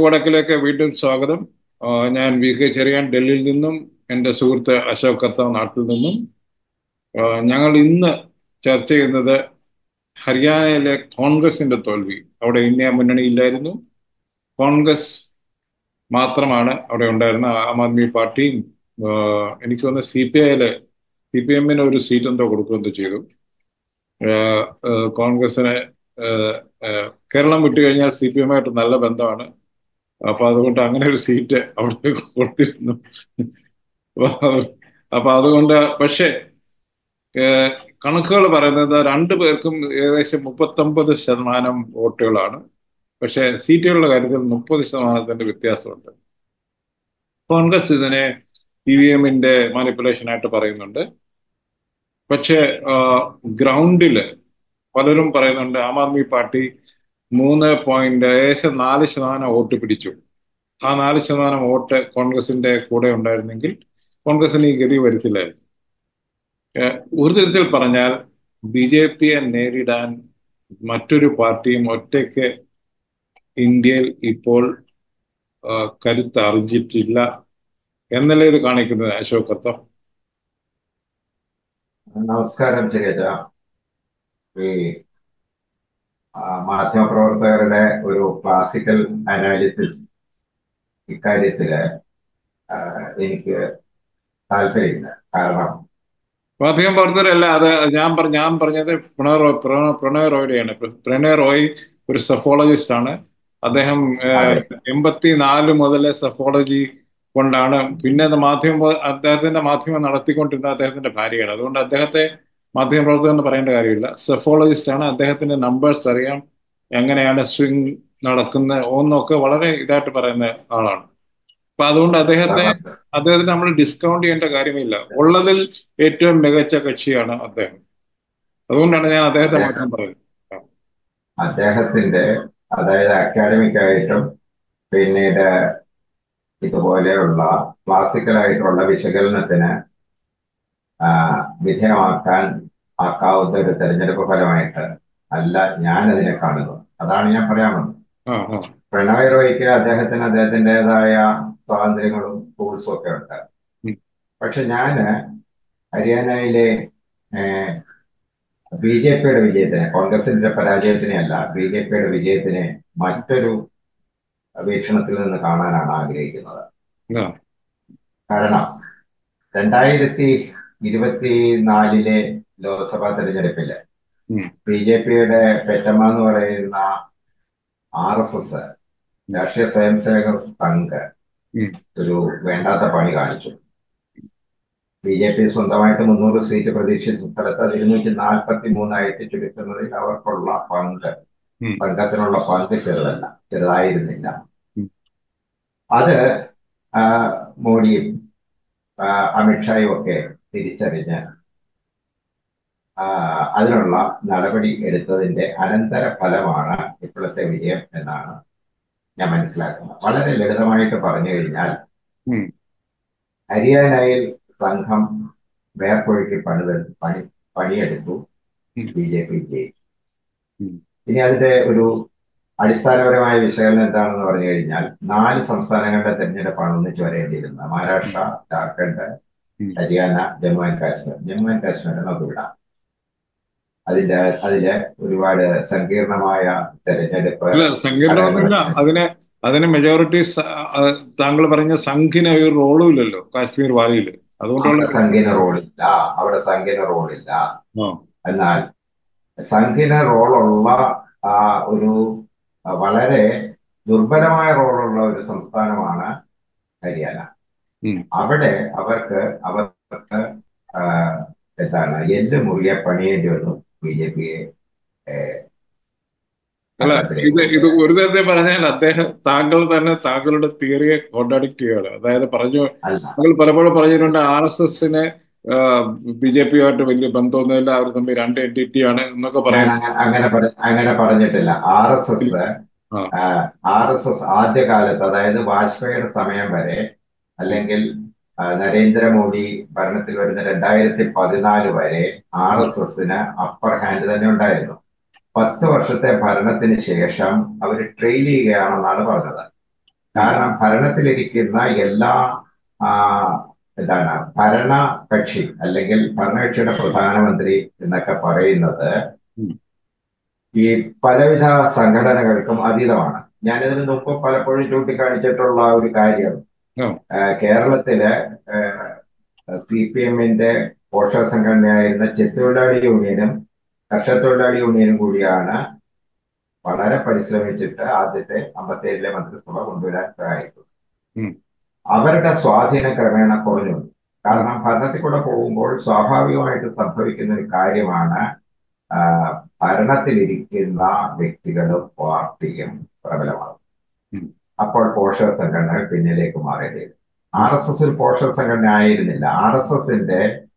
വടക്കിലേക്ക് വീണ്ടും സ്വാഗതം ആ, ഞാൻ വി കെ ചെറിയാൻ ഡൽഹിയിൽ നിന്നും എൻ്റെ സുഹൃത്ത് അശോക് കർത്താവ് നാട്ടിൽ നിന്നും ആ, ഞങ്ങൾ ഇന്ന് ചർച്ച ചെയ്യുന്നത് ഹരിയാനയിലെ കോൺഗ്രസിന്റെ തോൽവി അവിടെ ഇന്ത്യ മുന്നണിയില്ലായിരുന്നു കോൺഗ്രസ് മാത്രമാണ് അവിടെ ഉണ്ടായിരുന്ന ആം ആദ്മി പാർട്ടിയും ആ, എനിക്ക് തോന്നുന്നു സി പി ഐയില് സി പി എമ്മിന് ഒരു സീറ്റ് എന്തോ കൊടുക്കുകയെന്തോ ചെയ്തു ആ, ആ, കോൺഗ്രസിന് ആ, ആ, കേരളം വിട്ടുകഴിഞ്ഞാൽ സി പി എമ്മായിട്ട് നല്ല ബന്ധമാണ് അപ്പൊ അതുകൊണ്ട് അങ്ങനെ ഒരു സീറ്റ് അവിടെ കൊടുത്തിരുന്നു അപ്പൊ അതുകൊണ്ട് പക്ഷേ കണക്കുകൾ പറയുന്നത് രണ്ടു പേർക്കും ഏകദേശം മുപ്പത്തൊമ്പത് ശതമാനം വോട്ടുകളാണ് പക്ഷേ സീറ്റുകളുടെ കാര്യത്തിൽ മുപ്പത് ശതമാനത്തിന്റെ വ്യത്യാസമുണ്ട് കോൺഗ്രസ് ഇതിനെ ഇ വി എമ്മിന്റെ മാനിപ്പുലേഷൻ ആയിട്ട് പറയുന്നുണ്ട് പക്ഷേ ഗ്രൗണ്ടില് പലരും പറയുന്നുണ്ട് ആം ആദ്മി പാർട്ടി മൂന്ന് പോയിന്റ് ഏകദേശം നാല് ശതമാനം വോട്ട് പിടിച്ചു ആ നാല് ശതമാനം വോട്ട് കോൺഗ്രസിന്റെ കൂടെ ഉണ്ടായിരുന്നെങ്കിൽ കോൺഗ്രസിന് ഈ ഗതി വരുത്തില്ലായിരുന്നു ഏഹ് ഒരു തരത്തിൽ പറഞ്ഞാൽ ബി ജെ പിയെ നേരിടാൻ മറ്റൊരു പാർട്ടിയും ഒറ്റയ്ക്ക് ഇന്ത്യയിൽ ഇപ്പോൾ ആ, കരുത്ത് അറിഞ്ഞിട്ടില്ല എന്നല്ലേ ഇത് കാണിക്കുന്നത് അശോക് കർത്ത നമസ്കാരം ചെറിയ ഈ ആ, മാധ്യമപ്രവർത്തകരുടെ ഒരു ക്ലാസിക്കൽ അനാലിസിസ് ഇക്കാര്യത്തില് ആ, എനിക്ക് താല്പര്യമില്ല കാരണം മാധ്യമ പ്രവർത്തകരല്ല അത് ഞാൻ പറഞ്ഞ ഞാൻ പറഞ്ഞത് പ്രണയ് റോയ് പ്രണ- പ്രണയ് റോയുടെയാണ് പ്രണയ് റോയ് ഒരു സഫോളജിസ്റ്റ് ആണ് അദ്ദേഹം അതെ എൺപത്തിനാല് മുതൽ സഫോളജി കൊണ്ടാണ് പിന്നെ അത് മാധ്യമ അദ്ദേഹത്തിന്റെ മാധ്യമം നടത്തിക്കൊണ്ടിരുന്ന അദ്ദേഹത്തിന്റെ ഭാര്യയാണ് അതുകൊണ്ട് അദ്ദേഹത്തെ മാധ്യമ പ്രവർത്തകൻ എന്ന് പറയേണ്ട കാര്യമില്ല സെഫോളജിസ്റ്റ് ആണ് അദ്ദേഹത്തിന്റെ നമ്പേഴ്സ് അറിയാം എങ്ങനെയാണ് സ്വിംഗ് നടക്കുന്നത് ഒന്നൊക്കെ വളരെ ഇതായിട്ട് പറയുന്ന ആളാണ് അപ്പൊ അതുകൊണ്ട് അദ്ദേഹത്തെ കാരണം അദ്ദേഹത്തിന് നമ്മൾ ഡിസ്കൗണ്ട് ചെയ്യേണ്ട കാര്യമില്ല ഉള്ളതിൽ ഏറ്റവും മികച്ച കക്ഷിയാണ് അദ്ദേഹം അതുകൊണ്ടാണ് ഞാൻ അദ്ദേഹത്തെ അദ്ദേഹം മാത്രം പറയുന്നത് അദ്ദേഹത്തിന്റെ അതായത് അക്കാഡമിക് ആയിട്ടും പിന്നീട് ഇതുപോലെയുള്ള ക്ലാസിക്കൽ ആയിട്ടുള്ള വിശകലനത്തിന് ആ, വിധേയമാക്കാൻ ആക്കാവുന്ന ഒരു തെരഞ്ഞെടുപ്പ് ഫലമായിട്ട് അല്ല ഞാൻ അതിനെ കാണുന്നത് അതാണ് ഞാൻ പറയാൻ വന്നത് ആ ആ പ്രണോയ് റോയ്ക്ക് അദ്ദേഹത്തിന് അദ്ദേഹത്തിൻ്റെതായ സ്വാതന്ത്ര്യങ്ങളും ടൂൾസും ഒക്കെ ഉണ്ട് ഉം, പക്ഷെ ഞാന് ഹരിയാനയിലെ ബി ജെ പിയുടെ വിജയത്തിനെ കോൺഗ്രസിന്റെ പരാജയത്തിനെ അല്ല ബി ജെ പിയുടെ വിജയത്തിനെ മറ്റൊരു വീക്ഷണത്തിൽ നിന്ന് കാണാനാണ് ആഗ്രഹിക്കുന്നത് ആ കാരണം രണ്ടായിരത്തി ഇരുപത്തിനാലിലെ ലോക്സഭാ തെരഞ്ഞെടുപ്പില് ഉം, ബി ജെ പിയുടെ പെറ്റമ്മ എന്ന് പറയുന്ന ആർ എസ് എസ് രാഷ്ട്രീയ സ്വയം സേവക സംഘ് ഉം, ഒരു വേണ്ടാത്ത പണി കാണിച്ചു ബി ജെ പി സ്വന്തമായിട്ട് മുന്നൂറ് സീറ്റ് പ്രതീക്ഷിച്ച സ്ഥലത്ത് അത് ഇരുന്നൂറ്റി നാൽപ്പത്തി മൂന്നായിട്ട് ചുരുക്കുന്നതിൽ അവർക്കുള്ള പങ്ക് ഉം, സംഘത്തിനുള്ള പങ്ക് ചെറുതല്ല ചെറുതായിരുന്നില്ല ഉം. അത് ആ, മോഡിയും ആ, അമിത്ഷായും ഒക്കെ തിരിച്ചറിഞ്ഞ് ആ, അതിനുള്ള നടപടി എടുത്തതിന്റെ അനന്തര ഫലമാണ് ഇപ്പോഴത്തെ വിജയം എന്നാണ് ഞാൻ മനസ്സിലാക്കുന്നത് വളരെ ലളിതമായിട്ട് പറഞ്ഞു കഴിഞ്ഞാൽ ഉം, ഹരിയാനയിൽ സംഘം വേർപ്പൊഴുക്കി പണിത് പണി പണിയെടുത്തു ഉം, ബി ജെ പി ജയിച്ചു ഉം, ഇനി അതിന്റെ ഒരു അടിസ്ഥാനപരമായ വിശകലനം എന്താണെന്ന് പറഞ്ഞു കഴിഞ്ഞാൽ നാല് സംസ്ഥാനങ്ങളുടെ തെരഞ്ഞെടുപ്പാണ് ഒന്നിച്ച് വരേണ്ടിയിരുന്നത് മഹാരാഷ്ട്ര ജാർഖണ്ഡ് ഉം. ഹരിയാന ജമ്മു ആൻഡ് കാശ്മീർ ജമ്മു ആൻഡ് കാശ്മീർ നമുക്ക് വിടാം അതിന്റെ അതില് ഒരുപാട് സങ്കീർണമായ തെരഞ്ഞെടുപ്പ് അല്ല സങ്കീർണമൊന്നുമില്ല ഘടകങ്ങൾ അതിന് അതിന് മെജോറിറ്റി താങ്കൾ പറഞ്ഞ സംഘിന് ഒരു റോളും ഇല്ലല്ലോ കാശ്മീർ വാലിയിൽ അതുകൊണ്ടുള്ള അവിടെ സംഘിന് റോളില്ല അവിടെ സംഘിന് റോളില്ല ആ എന്നാൽ സംഘിന് റോളുള്ള ആ ഒരു ആ, വളരെ ദുർബലമായ റോളുള്ള ഒരു സംസ്ഥാനമാണ് ഹരിയാന ഉം, അവിടെ അവർക്ക് അവർക്ക് ആ, എന്താണ് എല്ല് മുറിയെ പണിയേണ്ടി വന്നു ബി ജെ പിയെ അല്ല ഭരണത്തിലേക്ക് ഇത് ഇത് കൊണ്ടുവരാൻ ഒരു തരത്തിൽ പറഞ്ഞാൽ അദ്ദേഹം താങ്കൾ തന്നെ താങ്കളുടെ തിയറിയെ കോൺട്രാഡിക്ട് ചെയ്യുകയാണ് അതായത് പറഞ്ഞു അല്ല താങ്കൾ പലപ്പോഴും പറഞ്ഞിട്ടുണ്ട് ആർ എസ് എസിന് ബി ജെ പിയുമായിട്ട് വലിയ ബന്ധമൊന്നുമില്ല അവർ തമ്മിൽ രണ്ട് എൻറ്റിറ്റി ആണ് എന്നൊക്കെ ഞാൻ പറയുന്നു അങ്ങനെ അങ്ങനെ പറ- അങ്ങനെ പറഞ്ഞിട്ടില്ല ആർ എസ് എസ് ആ ആർ എസ് എസ് ആദ്യകാലത്ത് അതായത് വാജ്പേയിയുടെ സമയം വരെ അല്ലെങ്കിൽ ആ, നരേന്ദ്രമോദി ഭരണത്തിൽ വരുന്ന രണ്ടായിരത്തി പതിനാല് വരെ ആർ എസ് എസിന് അപ്പർ ഹാൻഡ് തന്നെ ഉണ്ടായിരുന്നു പത്ത് വർഷത്തെ ഭരണത്തിന് ശേഷം അവർ ട്രെയിൽ ചെയ്യുകയാണെന്നാണ് പറഞ്ഞത് കാരണം ഭരണത്തിലിരിക്കുന്ന എല്ലാ ആ, എന്താണ് ഭരണ കക്ഷി അല്ലെങ്കിൽ ഭരണകക്ഷിയുടെ പ്രധാനമന്ത്രി എന്നൊക്കെ പറയുന്നത് ഉം. ഈ ഈ പലവിധ സംഘടനകൾക്കും അതീതമാണ് ഞാനിതിന് മുമ്പ് പലപ്പോഴും ചൂണ്ടിക്കാണിച്ചിട്ടുള്ള ഒരു കാര്യം ആ. ആ, കേരളത്തില് സി പി എമ്മിന്റെ പോഷക സംഘടനയായിരുന്ന ചെത്തൊഴിലാളി യൂണിയനും കർഷക തൊഴിലാളി യൂണിയനും കൂടിയാണ് വളരെ പരിശ്രമിച്ചിട്ട് ആദ്യത്തെ അമ്പത്തേഴിലെ മന്ത്രിസഭ കൊണ്ടുവരാൻ സഹായിച്ചത് ഉം. അവരുടെ സ്വാധീനം ക്രമേണ കുറഞ്ഞു കാരണം ഭരണത്തിൽ കൂടെ പോകുമ്പോൾ സ്വാഭാവികമായിട്ട് സംഭവിക്കുന്ന ഒരു കാര്യമാണ് ആ, ഭരണത്തിലിരിക്കുന്ന വ്യക്തികളും പാർട്ടിയും പ്രബലമാകും ഉം. അപ്പോൾ പോഷക സംഘടനകൾ പിന്നിലേക്ക് മാറേണ്ടി വരും ആർ എസ് എസ് ഒരു പോഷക സംഘടന ആയിരുന്നില്ല ആർ എസ് എസിന്റെ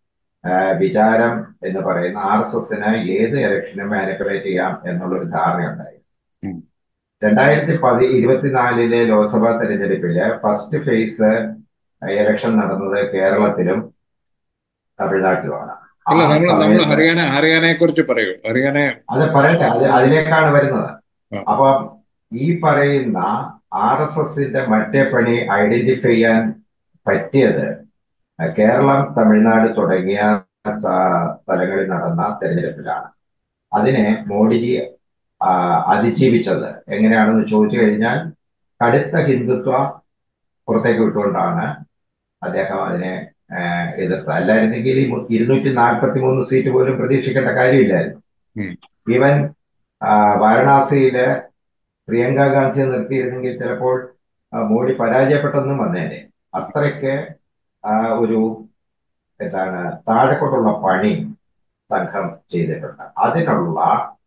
വിചാരം എന്ന് പറയുന്ന ആർ എസ് എസിന് ഏത് ഇലക്ഷനും മാനിപ്പുലേറ്റ് ചെയ്യാം എന്നുള്ളൊരു ധാരണയുണ്ടായി ഉം. രണ്ടായിരത്തി പതി ഇരുപത്തിനാലിലെ ലോക്സഭാ തെരഞ്ഞെടുപ്പില് ഫസ്റ്റ് ഫേസ് ഇലക്ഷൻ നടന്നത് കേരളത്തിലും തമിഴ്നാട്ടിലുമാണ് ആ അല്ല നമ്മൾ നമ്മൾ സമയത്ത് ഹരിയാന ഹരിയാനയെ കുറിച്ച് പറയൂ ഹരിയാന അത് പറയട്ടെ അത് അതിലേക്കാണ് വരുന്നത് ആ. അപ്പൊ ഈ പറയുന്ന ആർ എസ് എസിന്റെ മറ്റേ പണി ഐഡന്റിഫൈ ചെയ്യാൻ പറ്റിയത് കേരളം തമിഴ്നാട് തുടങ്ങിയ സ്ഥ- സ്ഥലങ്ങളിൽ നടന്ന തെരഞ്ഞെടുപ്പിലാണ് അതിനെ മോഡിജി ആ, അതിജീവിച്ചത് എങ്ങനെയാണെന്ന് ചോദിച്ചു കഴിഞ്ഞാൽ കടുത്ത ഹിന്ദുത്വ പുറത്തേക്ക് വിട്ടുകൊണ്ടാണ് അദ്ദേഹം അതിനെ ആ, എതിർത്തത് അല്ലായിരുന്നെങ്കിൽ ഈ മു- ഇരുന്നൂറ്റി നാൽപ്പത്തി മൂന്ന് സീറ്റ് പോലും പ്രതീക്ഷിക്കേണ്ട കാര്യമില്ലായിരുന്നു ഉം. ഈവൻ ആ, വാരണാസിയില് പ്രിയങ്ക ഗാന്ധിയെ നിർത്തിയിരുന്നെങ്കിൽ ചിലപ്പോൾ ആ, മോഡി പരാജയപ്പെട്ടെന്നും വന്നേനെ അത്രയ്ക്ക് ആ, ഒരു എന്താണ് താഴെക്കൊണ്ടുള്ള പണി സംഘം ചെയ്തിട്ടുണ്ട് അതിനുള്ള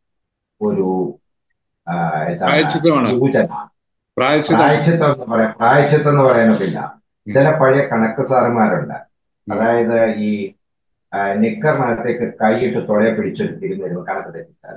ഒരു ആ, എന്താണ് പ്രായച്ചിത്തമാണ് സൂചന പ്രായച്ചിത്തം പ്രായച്ചിത്തം എന്ന് പറയാം പ്രായച്ചിത്തം എന്ന് പറയാനൊക്കില്ല ചില പഴയ കണക്ക് സാറുമാരുണ്ട് അതായത് ഈ ആ, നിക്കറിനകത്തേക്ക് കൈയിട്ട് തൊളയെ പിടിച്ചൊരു തിരിഞ്ഞു കണക്ക് തെറ്റിച്ചാൽ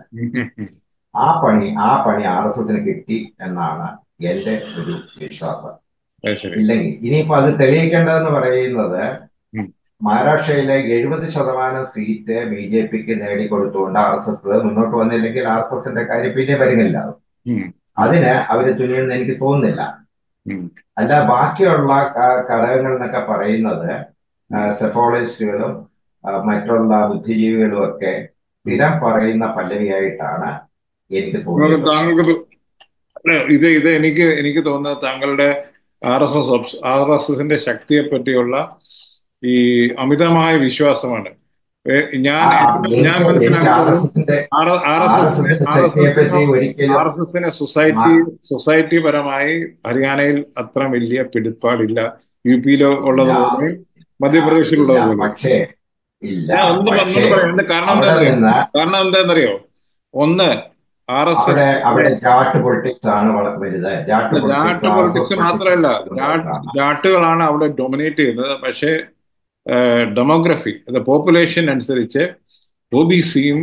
ആ പണി ആ പണി ആർ എസ് എസിന് കിട്ടി എന്നാണ് എന്റെ ഒരു വിശ്വാസം അത് ശരി ഇല്ലെങ്കിൽ ഇനിയിപ്പോ അത് തെളിയിക്കേണ്ടതെന്ന് പറയുന്നത് ഉം. മഹാരാഷ്ട്രയിലെ എഴുപത് ശതമാനം സീറ്റ് ബി ജെ പിക്ക് നേടിക്കൊടുത്തുകൊണ്ട് ആർ എസ് എസ് മുന്നോട്ട് വന്നില്ലെങ്കിൽ ആർ എസ് എസിന്റെ കാര്യം പിന്നെ വരുന്നില്ല ഉം. അതിന് അവര് തുനിയെന്ന് എനിക്ക് തോന്നുന്നില്ല ഉം. അല്ല ബാക്കിയുള്ള ക- ഘടകങ്ങൾ എന്നൊക്കെ പറയുന്നത് സെഫോളജിസ്റ്റുകളും മറ്റുള്ള ബുദ്ധിജീവികളും ഒക്കെ സ്ഥിരം പറയുന്ന പല്ലവിയായിട്ടാണ് എനിക്ക് നമുക്ക് തോന്നിയത് താങ്കൾക്ക് ഇത് അല്ല, ഇത് ഇത് എനിക്ക് എനിക്ക് തോന്നുന്നത് താങ്കളുടെ R S S R S എസിന്റെ ശക്തിയെ പറ്റിയുള്ള ഈ അമിതമായ വിശ്വാസമാണ് ഏ, ഞാൻ ആ, ഞാൻ എനിക്ക് എനിക്ക് ആർ മനസ്സിലാക്കുന്നത് എസ് എസിന്റെ R R R S S എസിനെ എസിന്റെ ആർ എസ് ശക്തിയെ എസിനോ പറ്റി ഒരിക്കലും ആർ എസ് എസിന് സൊസൈറ്റി സൊസൈറ്റി പരമായി ഹരിയാനയിൽ അത്ര വലിയ പിടിപ്പാടില്ല യു പിയിലോ ഉള്ളതുപോലെ മധ്യപ്രദേശിലുള്ളത് ഇല്ല പോലെ പക്ഷേ ഇല്ല ഞാൻ ഒന്ന് പക്ഷേ പറഞ്ഞു പറയാം അതിന്റെ കാരണം അവിടെ എന്താണെന്നറിയോ നിന്ന് കാരണം എന്താണെന്നറിയോ ഒന്ന് ആർ എസ് അവിടെ എസ് അവിടെ ജാട്ട് പൊളിറ്റിക്സ് ആണ് വള- വരുന്നത് Jat Jat politics R S politics S മാത്രമല്ല പൊളിറ്റിക്സ് ജാ- ജാട്ടുകളാണ് അവിടെ ഡൊമിനേറ്റ് ചെയ്യുന്നത് പക്ഷേ ഡെമോഗ്രഫി പോപ്പുലേഷൻ അനുസരിച്ച് ഒ ബി സിയും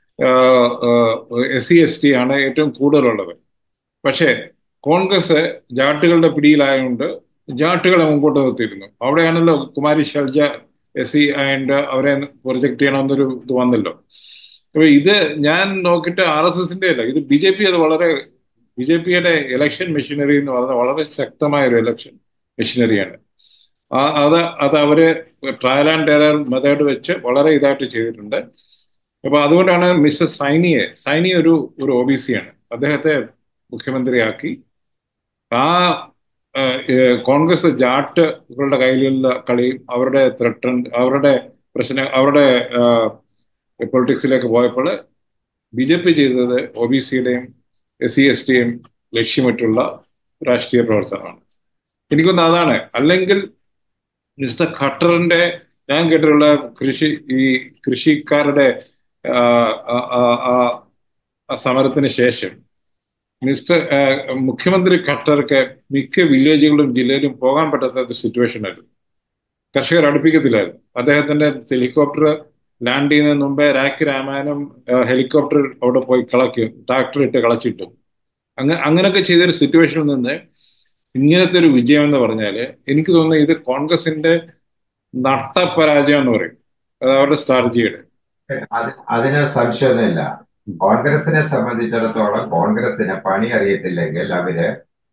എസ് സി എസ് ടി ആണ് ഏറ്റവും കൂടുതലുള്ളത് പക്ഷേ കോൺഗ്രസ് ജാട്ടുകളുടെ പിടിയിലായതുകൊണ്ട് ജാട്ടുകളെ മുമ്പോട്ട് നിർത്തിയിരുന്നു അവിടെയാണല്ലോ Kumari Selja S C and അവരെ പ്രൊജക്ട് ചെയ്യണമെന്നൊരു ഇത് വന്നല്ലോ അപ്പൊ ഇത് ഞാൻ നോക്കിയിട്ട് ആർ എസ് എസിന്റെ അല്ല ഇത് ബി ജെ പി അത് വളരെ ബി ജെ പിയുടെ ഇലക്ഷൻ മെഷീനറി എന്ന് പറയുന്നത് വളരെ ശക്തമായ ഒരു ഇലക്ഷൻ മെഷീനറിയാണ് ആ- അത് അത് അവര് ട്രയൽ ആൻഡ് എറർ മെത്തേഡ് വെച്ച് വളരെ ഇതായിട്ട് ചെയ്തിട്ടുണ്ട് അപ്പൊ അതുകൊണ്ടാണ് മിസ്സസ് സൈനിയെ സൈനി ഒരു ഒരു ഒ ബി സി ആണ് അദ്ദേഹത്തെ മുഖ്യമന്ത്രിയാക്കി ആ ആ, ഏ, കോൺഗ്രസ് ജാട്ടുകളുടെ കയ്യിലുള്ള കളിയും അവരുടെ ത്രട്ടൻ അവരുടെ പ്രശ്ന അവരുടെ പൊളിറ്റിക്സിലേക്ക് പോയപ്പോൾ ബി ജെ പി ചെയ്തത് ഒ ബി സിയുടെയും എസ് സി എസ് ടിയും ലക്ഷ്യമിട്ടുള്ള രാഷ്ട്രീയ പ്രവർത്തനമാണ് എനിക്കൊന്ന് അതാണ് അല്ലെങ്കിൽ മിസ്റ്റർ ഖട്ടറിന്റെ ഞാൻ കേട്ടിട്ടുള്ള കൃഷി ഈ കൃഷിക്കാരുടെ ആ, ആ, ആ, ആ, ആ സമരത്തിന് ശേഷം മിസ്റ്റർ ആ, മുഖ്യമന്ത്രി ഖട്ടർക്ക് മിക്ക വില്ലേജുകളിലും ജില്ലയിലും പോകാൻ പറ്റാത്ത സിറ്റുവേഷൻ ആയിരുന്നു കർഷകർ അടുപ്പിക്കത്തില്ലായിരുന്നു അദ്ദേഹത്തിന്റെ ഹെലികോപ്റ്റർ ലാൻഡ് ചെയ്യുന്നതിന് മുമ്പേ രാഖി രാമായണം ഹെലികോപ്റ്റർ അവിടെ പോയി കളക്കി ട്രാക്ടർ ഇട്ട് കളച്ചിട്ടു അങ്ങനെ അങ്ങനെയൊക്കെ ചെയ്തൊരു സിറ്റുവേഷനിൽ നിന്ന് ഇങ്ങനത്തെ ഒരു വിജയം എന്ന് പറഞ്ഞാല് എനിക്ക് തോന്നുന്നു ഇത് കോൺഗ്രസിന്റെ നട്ടപരാജയം എന്ന് പറയും അത് അവരുടെ സ്ട്രാറ്റജിയുടെ അത് അതിന് സംശയമൊന്നുമില്ല കോൺഗ്രസിനെ സംബന്ധിച്ചിടത്തോളം കോൺഗ്രസിന് പണി അറിയത്തില്ലെങ്കിൽ അവര്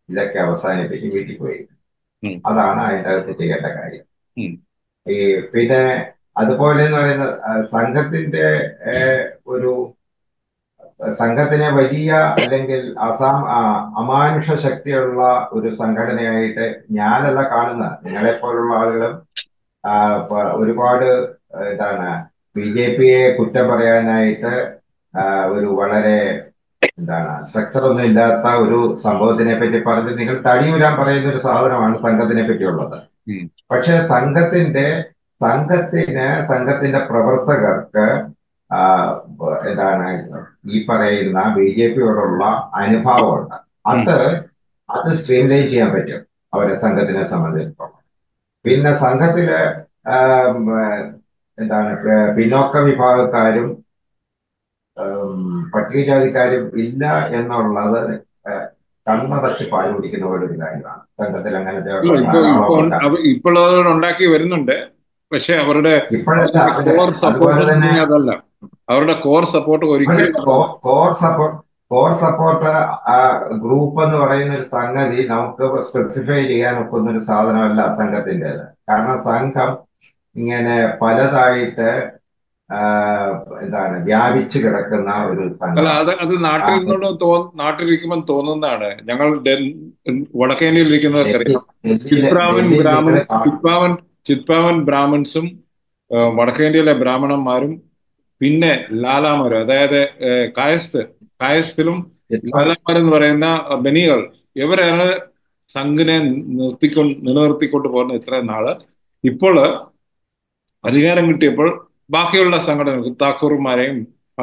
ഇതൊക്കെ അവസാനിപ്പിച്ച് വീട്ടിൽ പോയി ഉം. അതാണ് അതിൻ്റെ അകത്ത് ചെയ്യേണ്ട കാര്യം ഉം. ഈ പിന്നെ അതുപോലെ എന്ന് പറയുന്ന ആ, സംഘത്തിന്റെ ഏ, ഒരു സംഘത്തിനെ വലിയ അല്ലെങ്കിൽ അസാം ആ, അമാനുഷ ശക്തിയുള്ള ഒരു സംഘടനയായിട്ട് ഞാനല്ല കാണുന്നത് നിങ്ങളെ പോലുള്ള ആളുകളും ആ, പ- ഒരുപാട് ആ, ഇതാണ് ബി ജെ പിയെ കുറ്റം പറയാനായിട്ട് ആ, ഒരു വളരെ എന്താണ് സ്ട്രക്ചർ ഒന്നും ഇല്ലാത്ത ഒരു സംഭവത്തിനെ പറ്റി പറഞ്ഞ് നിങ്ങൾ തടിയൂരാൻ പറയുന്ന ഒരു സാധനമാണ് സംഘത്തിനെ പറ്റിയുള്ളത് ഉം. പക്ഷെ സംഘത്തിന്റെ സംഘത്തിന് സംഘത്തിന്റെ പ്രവർത്തകർക്ക് ആ, എന്താണ് ഈ പറയുന്ന ബി ജെ പിയോടുള്ള അനുഭാവമുണ്ട് അത് അത് സ്ട്രീംലൈൻ ചെയ്യാൻ പറ്റും അവരെ സംഘത്തിനെ സംബന്ധിച്ചിടത്തോളം പിന്നെ സംഘത്തില് ആം, എന്താണ് പി- പിന്നോക്ക വിഭാഗക്കാരും ഉം, പട്ടികജാതിക്കാരും ഇല്ല എന്നുള്ളത് ഏഹ്, കണ്ണടച്ച് പാൽ കുടിക്കുന്ന പോലെ ഒരു കാര്യമാണ് സംഘത്തിൽ അങ്ങനത്തെ അല്ല ഇപ്പൊ ഇപ്പൊ ഉണ്ട്- അവ- ഇപ്പോൾ അവർ ഉണ്ടാക്കി വരുന്നുണ്ട് പക്ഷെ അവരുടെ ഇപ്പോഴത്തെ അവര് കോർ സപ്പോർട്ട് അതുപോലെ തന്നെ അതല്ല അവരുടെ കോർ സപ്പോർട്ട് ഒരിക്കലും core support core support group എന്ന് പറയുന്ന ഒരു സംഗതി നമുക്ക് സ്പെസിഫൈ ചെയ്യാൻ ഒക്കുന്ന ഒരു സാധനമല്ല സംഘത്തിൻ്റെത് കാരണം സംഘം ഇങ്ങനെ പലതായിട്ട് ആ, എന്താണ് വ്യാപിച്ചു കിടക്കുന്ന ഒരു അല്ല സംഘം അത് അത് നാട്ടിൽ നിന്നോട് തോ നാട്ടിലിരിക്കുമ്പോൾ തോന്നുന്നതാണ് ഞങ്ങൾ ഡെൽ- വടക്കേന്ത്യയിൽ ഇരിക്കുന്നവർക്കറിയാം ചിത്രാവൻ ബ്രാഹ്മൺ ചിത്പാവൻ ചിത്പാവൻ ബ്രാഹ്മൺസും ആ, വടക്കേന്ത്യയിലെ ബ്രാഹ്മണന്മാരും പിന്നെ ലാലാമാരും അതായത് ഏ, കായസ്ഥ് കായസ്ഥിലും ലാലാമാർ എന്ന് പറയുന്ന ബനികൾ ഇവരാണ് സംഘിനെ നിർത്തിക്കൊണ്ട് നിലനിർത്തിക്കൊണ്ട് പോകുന്ന ഇത്രയും നാള് ഇപ്പോൾ അധികാരം കിട്ടിയപ്പോൾ ബാക്കിയുള്ള സംഘടനകൾ താക്കൂർമാരെയും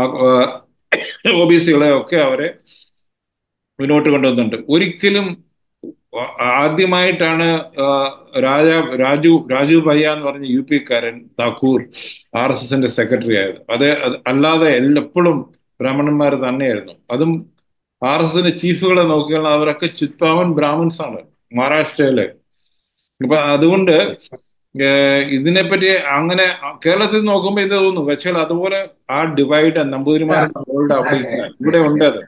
ഒ ബി സികളെയും ഒക്കെ അവരെ മുന്നോട്ട് കൊണ്ടുവന്നുണ്ട് ഒരിക്കലും ആ- ആദ്യമായിട്ടാണ് ആ, രാജ രാജു രാജു ഭയ്യ എന്ന് പറഞ്ഞ യു പിക്കാരൻ താക്കൂർ ആർ എസ് എസിന്റെ സെക്രട്ടറി ആയത് അത് അത് അല്ലാതെ എല്ലപ്പോഴും ബ്രാഹ്മണന്മാർ തന്നെയായിരുന്നു അതും ആർ എസ് എസിന്റെ ചീഫുകളെ നോക്കിയാൽ അവരൊക്കെ ചിത്പാവൻ ബ്രാഹ്മിൺസ് ആണ് മഹാരാഷ്ട്രയിലെ അപ്പൊ അതുകൊണ്ട് ഏഹ് ഇതിനെപ്പറ്റി അങ്ങനെ കേരളത്തിൽ നോക്കുമ്പോൾ ഇത് തോന്നുന്നു പക്ഷേ അതുപോലെ ആ ഡിവൈഡ് നമ്പൂതിരിമാരുടെ റോളുടെ അവിടെ ഇല്ല ഇവിടെ ഉണ്ട് അത്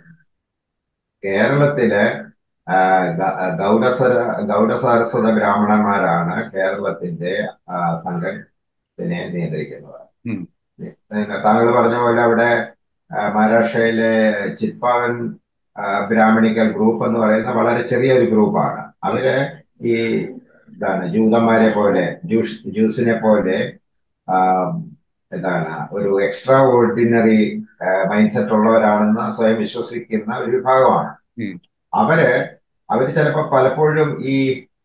കേരളത്തിലെ ആ, ഗ- ഗൗഡസര ഗൗഡസാരസ്വത ബ്രാഹ്മണന്മാരാണ് കേരളത്തിന്റെ ആ, സംഘത്തിനെ നിയന്ത്രിക്കുന്നത് ഉം. നിങ്ങൾ- താങ്കൾ പറഞ്ഞ പോലെ അവിടെ ആ, മഹാരാഷ്ട്രയിലെ ചിത്പാവൻ ആ, ബ്രാഹ്മണിക്കൽ ഗ്രൂപ്പ് എന്ന് പറയുന്ന വളരെ ചെറിയൊരു ഗ്രൂപ്പാണ് അവര് ഈ എന്താണ് ജൂതന്മാരെ പോലെ ജൂസ് ജ്യൂസിനെ പോലെ ആ, എന്താണ് ഒരു എക്സ്ട്രാ ഓർഡിനറി മൈൻഡ് സെറ്റ് ഉള്ളവരാണെന്ന് സ്വയം വിശ്വസിക്കുന്ന ഒരു വിഭാഗമാണ് ഉം. അവര് അവര് ചിലപ്പോ പലപ്പോഴും ഈ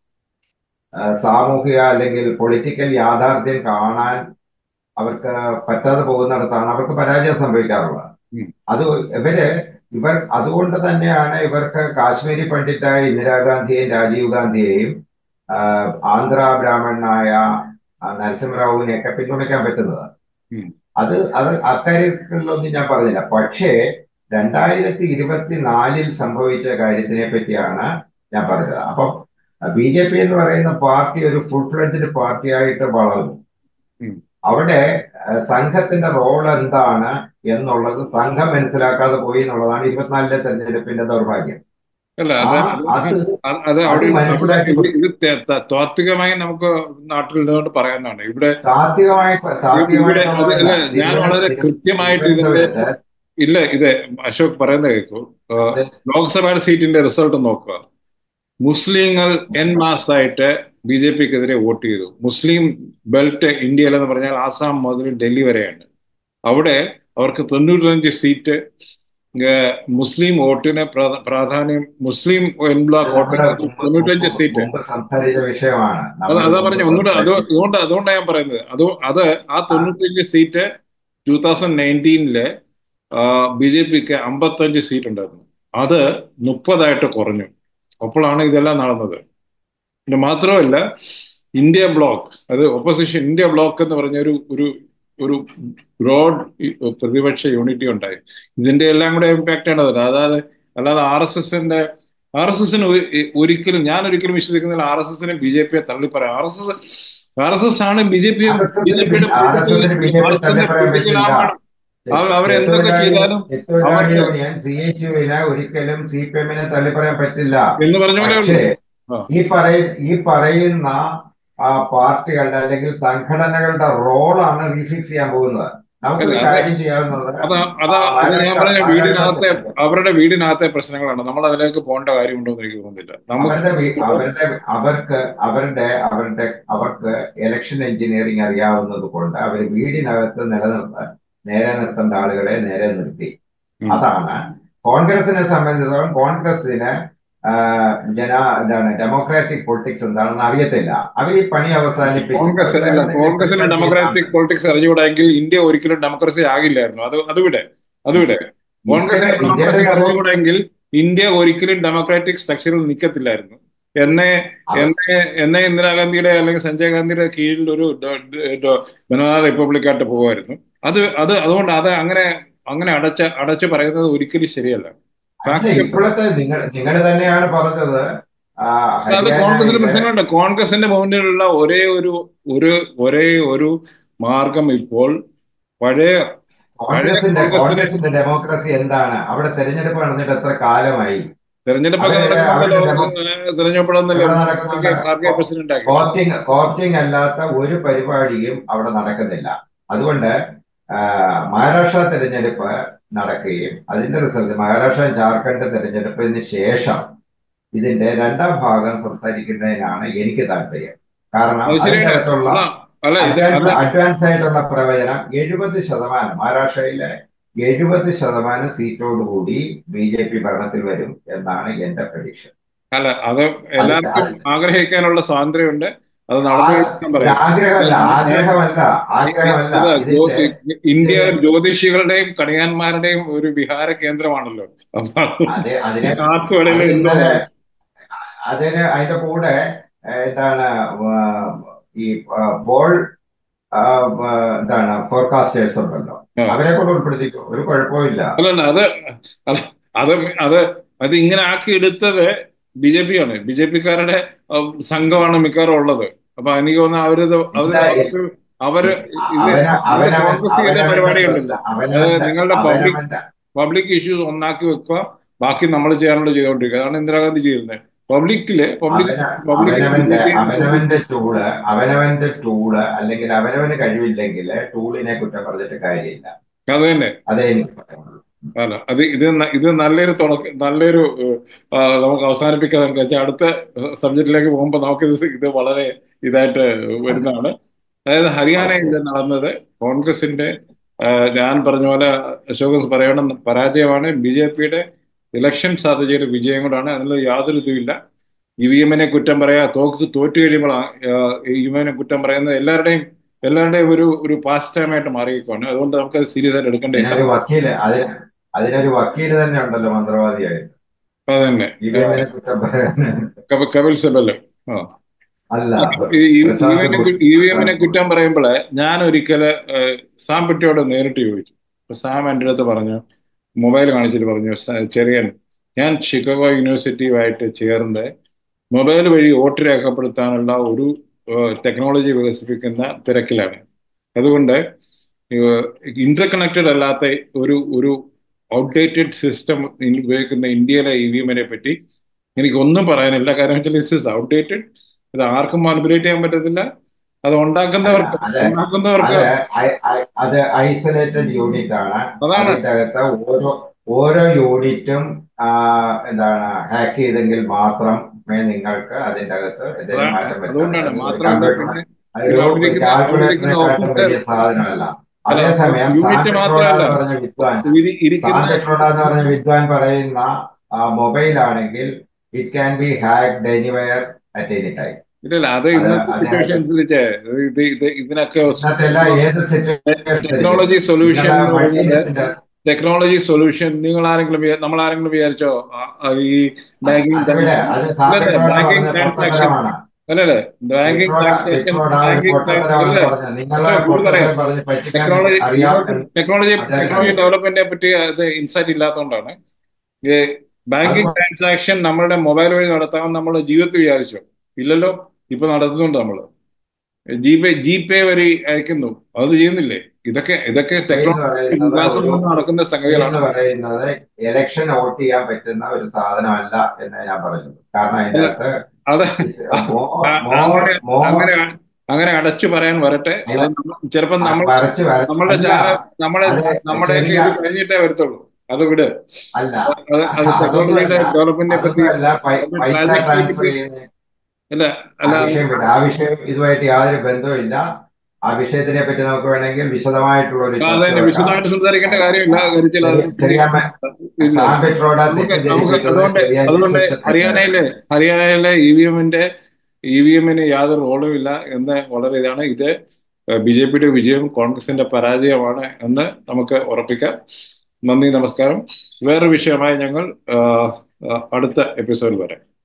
ആ, സാമൂഹിക അല്ലെങ്കിൽ പൊളിറ്റിക്കൽ യാഥാർത്ഥ്യം കാണാൻ അവർക്ക് പറ്റാതെ പോകുന്നിടത്താണ് അവർക്ക് പരാജയം സംഭവിക്കാറുള്ളത് ഉം. അത് ഇവര് ഇവർ അതുകൊണ്ട് തന്നെയാണ് ഇവർക്ക് കാശ്മീരി പണ്ഡിറ്റായ ഇന്ദിരാഗാന്ധിയെയും രാജീവ് ഗാന്ധിയെയും ആ, ആന്ധ്ര ബ്രാഹ്മണനായ ആ, നരസിംഹറാവുവിനെയൊക്കെ പിന്തുണയ്ക്കാൻ പറ്റുന്നത് ഉം. അത് അത് അക്കാര്യങ്ങളിലൊന്നും ഞാൻ പറഞ്ഞില്ല പക്ഷേ രണ്ടായിരത്തി ഇരുപത്തിനാലിൽ സംഭവിച്ച കാര്യത്തിനെ പറ്റിയാണ് ഞാൻ പറഞ്ഞത് അപ്പം ബി ജെ പി എന്ന് പറയുന്ന പാർട്ടി ഒരു ഫുൾ ഫ്ലഡ്ജഡ് പാർട്ടിയായിട്ട് വളർന്നു ഉം. അവിടെ അഹ് സംഘത്തിന്റെ റോൾ എന്താണ് എന്നുള്ളത് സംഘം മനസ്സിലാക്കാതെ പോയി എന്നുള്ളതാണ് ഇരുപത്തിനാലിലെ തെരഞ്ഞെടുപ്പിന്റെ ദൗർഭാഗ്യം അല്ല ആ, അത് അത് അത് അത് അവിടെ അത് മനസ്സിലാക്കി അവിടെ ഇത് ത- ത- താത്വികമായി നമുക്ക് നാട്ടിൽ നിന്നുകൊണ്ട് പറയാനാണ് ഇവിടെ താത്വികമായി ഇവിടെ അത് അല്ല ഞാൻ വളരെ കൃത്യമായിട്ട് ഇതിന്റെ ഇല്ല ഇത് അശോക് പറയുന്നത് കേൾക്കൂ ആ, ലോക്സഭയുടെ സീറ്റിന്റെ റിസൾട്ട് നോക്കുക മുസ്ലിങ്ങൾ എൻ മാസ് ആയിട്ട് ബി ജെ പിക്കെതിരെ വോട്ട് ചെയ്തു മുസ്ലിം ബെൽറ്റ് ഇന്ത്യയിൽ എന്ന് പറഞ്ഞാൽ ആസാം മുതൽ ഡൽഹി വരെയാണ് അവിടെ അവർക്ക് തൊണ്ണൂറ്റഞ്ച് സീറ്റ് ഏഹ്, മുസ്ലിം വോട്ടിന് പ്രാ- പ്രാധാന്യം മുസ്ലിം എൻ ബ്ലോക്ക് വോട്ടിന് തൊണ്ണൂറ്റഞ്ച് സീറ്റ് മുമ്പ് സംസാരിച്ച വിഷയമാണ് അത് അതാ പറഞ്ഞ ഒന്നുകൂടെ അത് അതുകൊണ്ട് അതുകൊണ്ടാണ് ഞാൻ പറയുന്നത് അത് അത് ആ തൊണ്ണൂറ്റഞ്ച് സീറ്റ് ടൂ തൗസൻഡ് നയൻറ്റീനില് ബി ജെ പിക്ക് അമ്പത്തഞ്ച് സീറ്റ് ഉണ്ടായിരുന്നു അത് മുപ്പതായിട്ട് കുറഞ്ഞു അപ്പോഴാണ് ഇതെല്ലാം നടന്നത് പിന്നെ മാത്രമല്ല ഇന്ത്യ ബ്ലോക്ക് അത് ഓപ്പോസിഷൻ ഇന്ത്യ ബ്ലോക്ക് എന്ന് പറഞ്ഞ ഒരു ഒരു ഒരു ബ്രോഡ് പ്രതിപക്ഷ യൂണിറ്റി ഉണ്ടായി ഇതിന്റെ എല്ലാം കൂടെ ഇമ്പാക്റ്റ് ആണ് അത് അതായത് അല്ലാതെ ആർ എസ് എസിന്റെ ആർ എസ് എസിന് ഒരിക്കലും ഞാൻ ഒരിക്കലും വിശ്വസിക്കുന്നില്ല ആർ എസ് എസിനെ ബി ജെ പിയെ തള്ളിപ്പറയാം R S S R S S ആണ് B J P B J പിയുടെ RSS നെ BJP യെ തള്ളിപ്പറയാൻ പൊളിറ്റിക്കൽ പറ്റില്ല. ആമാണ് അവർ അവരെന്തൊക്കെ ചെത്തൊഴിലാളി ചെയ്താലും ചെത്തൊഴിലാളി അവർക്ക് യൂണിയൻ സി എച്ച് യുവിനെ ഒരിക്കലും സി പി എമ്മിനെ തള്ളിപ്പറയാൻ പറ്റില്ല എന്ന് പറഞ്ഞ പോലെ ഉള്ളൂ പക്ഷേ ആ ഈ പറയ ഈ പറയുന്ന ആ പാർട്ടികളുടെ അല്ലെങ്കിൽ സംഘടനകളുടെ റോളാണ് റീഫിക്സ് ചെയ്യാൻ പോകുന്നത് നമുക്കൊരു അല്ല അത് കാര്യം ചെയ്യാവുന്നത് അതാ ആ, അതാ അത് ഞാൻ മഹാരാഷ്ട്ര പറഞ്ഞ വീടിനകത്തെ മഹാരാഷ്ട്ര അവരുടെ വീടിനകത്തെ പ്രശ്നങ്ങളാണ് നമ്മൾ അതിലേക്ക് പോകേണ്ട കാര്യമുണ്ടോ എന്ന് എനിക്ക് തോന്നുന്നില്ല നമുക്ക് അവരുടെ വീ- അവരുടെ അവർക്ക് അവരുടെ അവരുടെ അവർക്ക് ഇലക്ഷൻ എഞ്ചിനീയറിംഗ് അറിയാവുന്നത് കൊണ്ട് അവർ വീടിനകത്ത് നിലനിർത്താൻ നേരെ നിർത്തേണ്ട ആളുകളെ നേരെ നിർത്തി ഉം. അതാണ് കോൺഗ്രസിനെ സംബന്ധിച്ചിടത്തോളം കോൺഗ്രസിന് ആ, ജന എന്താണ് ഡെമോക്രാറ്റിക് പൊളിറ്റിക്സ് എന്താണെന്ന് അറിയത്തില്ല അവർ ഈ പണി അവസാനിപ്പിച്ച് കോൺഗ്രസ് അവരുടെ അല്ല എന്തെങ്കിലും കോൺഗ്രസിന് പ്രശ്നം ചെയ്താൽ ഡെമോക്രാറ്റിക് പൊളിറ്റിക്സ് അറിഞ്ഞുകൂടെങ്കിൽ ഇന്ത്യ ഒരിക്കലും ഡെമോക്രസി ആകില്ലായിരുന്നു അത് അതുവിടെ അതുവിടെ കോൺഗ്രസിന് ഇന്ത്യയുടെ ഡെമോക്രസി ഇന്ത്യയുടെ അറിഞ്ഞുകൂടെങ്കിൽ ഇന്ത്യ ഒരിക്കലും ഡെമോക്രാറ്റിക് സ്ട്രക്ചറിൽ നിൽക്കത്തില്ലായിരുന്നു എന്നേ അവ- എന്നേ എന്നേ ഇന്ദിരാഗാന്ധിയുടെ അല്ലെങ്കിൽ സഞ്ജയ് ഗാന്ധിയുടെ കീഴിൽ ഒരു ഡ- ഡ- ഡ- ബനാന റിപ്പബ്ലിക്കായിട്ട് പോകുമായിരുന്നു അത് അത് അതുകൊണ്ട് അത് അങ്ങനെ അങ്ങനെ അടച്ച അടച്ചു പറയുന്നത് ഒരിക്കലും ശരിയല്ല അല്ല ഫാക്ച്വൽ ഇപ്പോഴത്തെ നിങ്ങൾ നിങ്ങൾ തന്നെയാണ് പറഞ്ഞത് ആ, അത് കോൺഗ്രസിന്റെ ഹരിയാനയില് പ്രശ്നങ്ങളുണ്ട് കോൺഗ്രസിന്റെ മുന്നിലുള്ള ഒരേ ഒരു ഒരു ഒരേ ഒരു മാർഗം ഇപ്പോൾ പഴയ പഴയ കോൺഗ്രസിന്റെ കോൺഗ്രസിന് കോൺഗ്രസിന്റെ ഡെമോക്രസി എന്താണ് അവിടെ തെരഞ്ഞെടുപ്പ് നടന്നിട്ട് എത്ര കാലമായി തെരഞ്ഞെടുപ്പൊക്കെ അവരുടെ നടക്കുന്നുണ്ടല്ലോ അവരുടെ ഡെമോ തെരഞ്ഞെടുപ്പെടുന്നല്ലോ ഇവിടെ നടക്കുന്നുണ്ട് കാർഗെ പ്രസിഡന്റ് ആക്കി വോട്ടിംഗ് വോട്ടിംഗ് അല്ലാത്ത ഒരു പരിപാടിയും അവിടെ നടക്കുന്നില്ല അതുകൊണ്ട് ആ, മഹാരാഷ്ട്ര തെരഞ്ഞെടുപ്പ് നടക്കുകയും അതിന്റെ റിസൾട്ട് മഹാരാഷ്ട്ര ജാർഖണ്ഡ് തെരഞ്ഞെടുപ്പിന് ശേഷം ഇതിന്റെ രണ്ടാം ഭാഗം സംസാരിക്കുന്നതിനാണ് എനിക്ക് താല്പര്യം കാരണം അത് ശരിയാണ് അതിനകത്തുള്ള അല്ല അല്ല ഇത് അഡ്വാൻസ് അത് അഡ്വാൻസ് ആയിട്ടുള്ള പ്രവചനം എഴുപത് ശതമാനം മഹാരാഷ്ട്രയിലെ എഴുപത് ശതമാനം സീറ്റോടുകൂടി ബി ജെ പി ഭരണത്തിൽ വരും എന്നാണ് എന്റെ പ്രതീക്ഷ അല്ല അത് അത് എല്ലാവർക്കും അത് ആഗ്രഹിക്കാനുള്ള സ്വാതന്ത്ര്യമുണ്ട് അത് ആ നടന്നു കഴിഞ്ഞാൽ ഇത് പറയാം ആഗ്രഹമല്ല ഞാൻ ആഗ്രഹമല്ല ആഗ്രഹമല്ല ഇത് ജ്യോ- ഇതിന്റെ ഇന്ത്യ ഇതിന്റെ ജ്യോതിഷികളുടെയും കണിയാന്മാരുടെയും ഒരു വിഹാര കേന്ദ്രമാണല്ലോ അപ്പൊ അത് അതിനെ ആർക്ക് അത് വേണേലും എന്തോ ഇന്നലെ അതിന് അതിന്റെ കൂടെ ഏഹ്, എന്താണ് ആ, ഈ ബോൾ എന്താണ് ഫോർകാസ്റ്റേഴ്സ് ഉണ്ടല്ലോ ആ. അവരെ കൊണ്ട് ഉൾപ്പെടുത്തിക്കും ഒരു കുഴപ്പമില്ല അല്ലല്ല അത് അത് അത് അത് അത് ഇങ്ങനെ ആക്കി എടുത്തത് ബി ജെ പി ആണ് ബി ജെ പിക്കാരുടെ സംഘമാണ് മിക്കവാറും ഉള്ളത് അപ്പൊ എനിക്ക് തോന്നുന്നു അവരത് അവര് ഇല്ല അവർക്ക് അവര് ഇത് അവന ഇത് അവനവൻ കോൺഗ്രസ് ചെയ്ത അവനവന്റെ പരിപാടി ഉണ്ടല്ലോ പ്രശ്നം അതായത് അവനവന്റെ നിങ്ങളുടെ പബ്ലിക് അവനവന്റെ പബ്ലിക് ഇഷ്യൂസ് ഒന്നാക്കി വെക്കുക ബാക്കി നമ്മൾ ചെയ്യാനുള്ള ചെയ്തുകൊണ്ടിരിക്കുക അതാണ് ഇന്ദിരാഗാന്ധി ചെയ്യുന്നത് പബ്ലിക്കില് പബ്ലിക് അവന പബ്ലിക്കിന് ബി അവനവന്റെ ജെ പി അവനവന്റെ ടൂള് അവനവന്റെ ടൂള് അല്ലെങ്കിൽ അവനവന് കഴിവില്ലെങ്കിൽ ടൂളിനെ കുറ്റം പറഞ്ഞിട്ട് കാര്യമില്ല അത് തന്നെ അതേ എനിക്ക് പറയാനുള്ളൂ അല്ല അത് ഇത് ന- ഇത് നല്ലൊരു തുടക്ക നല്ലൊരു ഏഹ്, ആ, നമുക്ക് അവസാനിപ്പിക്കാൻ നമുക്ക് വെച്ചാൽ അടുത്ത സബ്ജക്റ്റിലേക്ക് പോകുമ്പോൾ നമുക്കിത് ഇത് വളരെ ഇതായിട്ട് വരുന്നതാണ് അതായത് ഹരിയാനയിൽ നടന്നത് കോൺഗ്രസിന്റെ ആ, ഞാൻ പറഞ്ഞ പോലെ അശോക് പറയണം പരാജയമാണ് ബി ജെ പിയുടെ ഇലക്ഷൻ സ്ട്രാറ്റജിയുടെ വിജയം കൊണ്ടാണ് അതിൽ യാതൊരു ഇതുമില്ല ഇ വി എമ്മിനെ കുറ്റം പറയാ തോക്ക് തോറ്റു കഴിയുമ്പോഴാണ് ഇ വി എമ്മിനെ കുറ്റം പറയുന്നത് എല്ലാവരുടെയും എല്ലാവരുടെയും ഒരു ഒരു പാസ്റ്റ് ടൈമായിട്ട് മാറിയിരിക്കുകയാണ് അതുകൊണ്ട് നമുക്ക് സീരിയസ് ആയിട്ട് എടുക്കേണ്ടതില്ല അതിനൊരു വക്കീല് അതിന് അതിനൊരു വക്കീല് തന്നെ ഉണ്ടല്ലോ മന്ത്രവാദിയായിട്ട് അത് തന്നെ ഇ വി എമ്മിനെ കുറ്റം പറയാൻ കപ- കപിൽ സിബല് ആ അല്ല ഈ ഇ പ്രശാന്ത് വി ഭൂ- ഇ വി എമ്മിനെ പ്രശാന്ത് കുറ്റം പറയുമ്പോൾ ഞാൻ ഒരിക്കല് ഏഹ്, സാം പെട്ടിയോട് നേരിട്ട് ചോദിച്ചു അപ്പൊ സാം എൻ്റെ അടുത്ത് പറഞ്ഞു മൊബൈൽ കാണിച്ചിട്ട് പറഞ്ഞു "സ- ചെറിയൻ ഞാൻ ഷിക്കാഗോ യൂണിവേഴ്സിറ്റിയുമായിട്ട് ചേർന്ന് മൊബൈൽ വഴി വോട്ട് രേഖപ്പെടുത്താനുള്ള ഒരു ടെക്നോളജി വികസിപ്പിക്കുന്ന തിരക്കിലാണ് അതുകൊണ്ട് ഇന്റർ കണക്റ്റഡ് അല്ലാത്ത ഒരു ഒരു ഔട്ട്ഡേറ്റഡ് സിസ്റ്റം ഉപയോഗിക്കുന്ന ഇന്ത്യയിലെ ഇ വി എമ്മിനെ പറ്റി എനിക്കൊന്നും പറയാനില്ല കാരണം വെച്ചാൽ ഇറ്റ്സ് ഔട്ട്ഡേറ്റഡ് ഇത് ആർക്കും മാനിപ്പുലേറ്റ് ചെയ്യാൻ പറ്റത്തില്ല അത് അല്ല ഉണ്ടാക്കുന്നവർക്ക് അത് ഉണ്ടാക്കുന്നവർക്ക് അത് ഐ- ഐ- അത് ഐസൊലേറ്റഡ് യൂണിറ്റ് ആണ് അതാണ് അതിന്റെ അകത്ത് ഓരോ ഓരോ യൂണിറ്റും ആ, എന്താണ് ഹാക്ക് ചെയ്തെങ്കിൽ മാത്രമേ നിങ്ങൾക്ക് അതിന്റെ അകത്ത് എന്തെങ്കിലും അതാണ് മാറ്റം വരുത്താൻ അതുകൊണ്ടാണ് പറ്റും ഒരു മാത്രമല്ല കമ്പ്യൂട്ടർ പിന്നെ അതൊരു പിന്നെ അവിടെ ഒരു ഇരിക്കുന്ന അവിടെ ഇരിക്കുന്ന കാൽക്കുലേറ്ററിനെക്കാട്ടും ഓഫീസർ വലിയ സാധനമല്ല അല്ല അതേസമയം സാം യൂണിറ്റ് പെട്രോഡ മാത്രമല്ല എന്ന് പറഞ്ഞ വിദ്വാൻ ഇരി- സാം ഇരിക്കുന്ന പെട്രോഡ എന്ന് പറഞ്ഞ വിദ്വാൻ പറയുന്ന മൊബൈൽ ആണെങ്കിൽ it can be hacked anywhere at any time ഇല്ലല്ല അത് അത് ഇന്നത്തെ സിറ്റുവേഷൻ അതിനകത്ത് അനുസരിച്ച് ഇത് ഇത് ഇതിനൊക്കെ ഇന്നത്തെ എല്ലാ ഏത് സിറ്റുവേഷൻ ടെക്നോളജി സൊല്യൂഷൻ നിങ്ങളുടെ എന്ന് പറയുന്നത് മൾട്ടീനെറ്റിന്റെ ടെക്നോളജി സൊല്യൂഷൻ നിങ്ങൾ ആരെങ്കിലും വിചാ- നമ്മൾ ആരെങ്കിലും വിചാരിച്ചോ ആ, ആ, ഈ ബാങ്കിങ് അതിവിടെ അത് അല്ലല്ലേ സാമ്പത്തികോട ബാങ്കിങ് പറഞ്ഞ ട്രാൻസാക്ഷൻ പൊട്ടത്തരമാണ് അല്ലല്ലേ ബാങ്കിങ് പെട്രോള ട്രാൻസാക്ഷൻ പെട്രോള ഒരു ബാങ്കിങ് പൊട്ടത്തരമാണ് അല്ലേ പറഞ്ഞത് നിങ്ങളെ പക്ഷേ കൂടുതൽ അറിയാം പൊട്ടത്തരം പറഞ്ഞ് പറ്റിക്കാൻ ടെക്നോളജി അറിയാം നിങ്ങൾക്ക് ടെക്നോളജി അദ്ദേഹം ടെക്നോളജി ഡെവലപ്മെന്റിനെ പറ്റി അത് ഇൻസൈറ്റ് ഇല്ലാത്തതുകൊണ്ടാണ് ഈ ബാങ്കിങ് അതുകൊണ്ട് ട്രാൻസാക്ഷൻ നമ്മളുടെ മൊബൈൽ വഴി നടത്താമെന്ന് നമ്മൾ ജീവിതത്തിൽ വിചാരിച്ചോ ഇല്ലല്ലോ ഇപ്പൊ നടത്തുന്നുണ്ട് നമ്മള് ജി പേ ജി പേ വഴി അയക്കുന്നു അത് ചെയ്യുന്നില്ലേ ഇതൊക്കെ ഇതൊക്കെ പേ എന്ന് ടെക്നോളജി പറയുന്നത് വികാസം ഒരു കൊണ്ട് നടക്കുന്ന പേ സംഗതികളാണ് എന്ന് പറയുന്നത് ഇലക്ഷൻ വോട്ട് ചെയ്യാൻ പറ്റുന്ന ഒരു സാധനമല്ല എന്ന് ഞാൻ പറഞ്ഞത് കാരണം അതിന്റെ അല്ല അകത്ത് അത് മോർ അ- മോർ അങ്ങനെ മോർ അങ്ങനെ അങ്ങനെ അടച്ചു പറയാൻ വരട്ടെ അത് നമ്മ- ചിലപ്പോൾ നമ്മൾ വരച്ച് വര നമ്മളുടെ അല്ല ചാനൽ നമ്മുടെ അത് നമ്മുടെയൊക്കെ ശരിയാ ഇത് കഴിഞ്ഞിട്ടേ വരത്തുള്ളൂ അത് വിട് അല്ല അത് അത് ടെക്നോളജിയുടെ അതൊന്നുമല്ല ഡെവലപ്മെന്റിനെ പറ്റി അതൊന്നുമല്ല പൈ- അത് പൈസ ട്രാൻസാക്ടിനെ ട്രാൻസ്ഫർ പറ്റി ചെയ്യുന്ന അല്ല ആ അല്ല വിഷയം വിട് ആ വിഷയം ഇതുമായിട്ട് യാതൊരു ബന്ധവുമില്ല ആ വിഷയത്തിനെ പറ്റി നമുക്ക് വേണമെങ്കിൽ വിശദമായിട്ടുള്ള ഒരു ആ, ചർച്ച അതന്നെ വെക്കാം വിശദമായിട്ട് സംസാരിക്കേണ്ട കാര്യമില്ല കാര്യത്തിൽ ചെറിയ അതിനെ പറ്റി ചെറിയാമ്മ ഇല്ല സാം പെട്രോഡ നമുക്ക് നമുക്ക് തെറ്റിദ്ധരിപ്പിക്കുന്നത് അതുകൊണ്ട് ചെറിയ അതുകൊണ്ട് ഇൻസ്ട്രക്ഷൻ ഹരിയാനയിലെ ഹരിയാനയിലെ ഇ വി എമ്മിന്റെ ഇ വി എമ്മിന് യാതൊരു റോളും ഇല്ല എന്ന് വളരെ ഇതാണ് ഇത് ബി ജെ പിയുടെ വിജയം കോൺഗ്രസിന്റെ പരാജയമാണ് എന്ന് നമുക്ക് ഉറപ്പിക്കാം നന്ദി നമസ്കാരം വേറൊരു വിഷയമായി ഞങ്ങൾ ആ, ആ, അടുത്ത എപ്പിസോഡിൽ വരാം